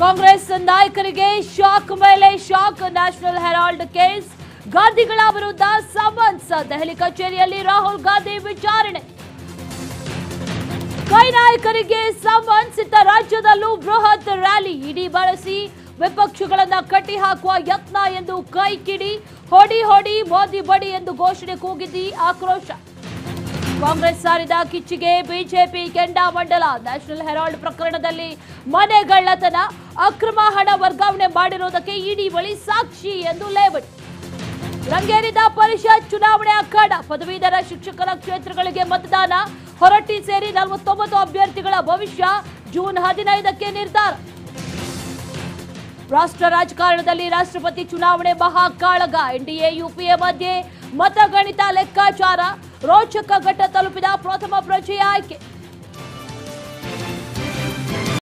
ಕಾಂಗ್ರೆಸ್ ನಾಯಕರಿಗೆ ಶಾಕ್ ಮೇಲೆ shock National Herald case ಗಾಂಧಿಗಳ ವಿರುದ್ಧ ಸಮನ್ಸ್ ದೆಹಲಿ ಕಚೇರಿಯಲ್ಲಿ ರಾಹುಲ್ ಗಾಂಧಿ ವಿಚಾರಣೆ ಕೈ ನಾಯಕರಿಗೆ ಸಮನ್ಸ್ ಇತ್ತ ರಾಜ್ಯದಲ್ಲೂ ಬೃಹತ್ ರ್ಯಾಲಿ ಇಡೀ ಬಳಸಿ ವಿಪಕ್ಷಗಳನ್ನ ಕಟ್ಟಿ ಹಾಕುವ ಯತ್ನ ಎಂದು ಕೈ ಕಿಡಿ ಹೊಡಿ ಹೊಡಿ ಮೋದಿ ಬಡಿ ಎಂದು ಘೋಷಣೆ ಕೂಗಿದ್ದಿ ಆಕ್ರೋಶ ಕಾಂಗ್ರೆಸ್ ಸಾರಿದ ಕಿಚ್ಚಿಗೆ ಬಿಜೆಪಿ ಕೆಂಡಾಮಂಡಲ ನ್ಯಾಷನಲ್ ಹೆರಾಲ್ಡ್ ಪ್ರಕರಣದಲ್ಲಿ ಮನೆಗಳ್ಳತನ ಅಕ್ರಮ ಹಣ ವರ್ಗಾವಣೆ ಮಾಡಿರುವುದಕ್ಕೆ ಇಡಿ ಬಳಿ ಸಾಕ್ಷಿ ಎಂದು ಲೇವಡಿ ರಂಗೇರಿದ ಪರಿಷತ್ ಚುನಾವಣೆ ಅಖಾಡ ಪದವೀಧರ ಶಿಕ್ಷಕರ ಕ್ಷೇತ್ರಗಳಿಗೆ ಮತದಾನ ಹೊರಟ್ಟಿ ಸೇರಿ ನಲವತ್ತೊಂಬತ್ತು ಅಭ್ಯರ್ಥಿಗಳ ಭವಿಷ್ಯ ಜೂನ್ ಹದಿನೈದಕ್ಕೆ ನಿರ್ಧಾರ ರಾಷ್ಟ್ರ ರಾಜಕಾರಣದಲ್ಲಿ ರಾಷ್ಟ್ರಪತಿ ಚುನಾವಣೆ ಮಹಾಕಾಳಗ ಎನ್ಡಿಎ ಯುಪಿಎ ಮಧ್ಯೆ ಮತಗಣಿತ ಲೆಕ್ಕಾಚಾರ ರೋಚಕ ಘಟ್ಟ ತಲುಪಿದ ಪ್ರಥಮ ಪ್ರಜೆ ಆಯ್ಕೆ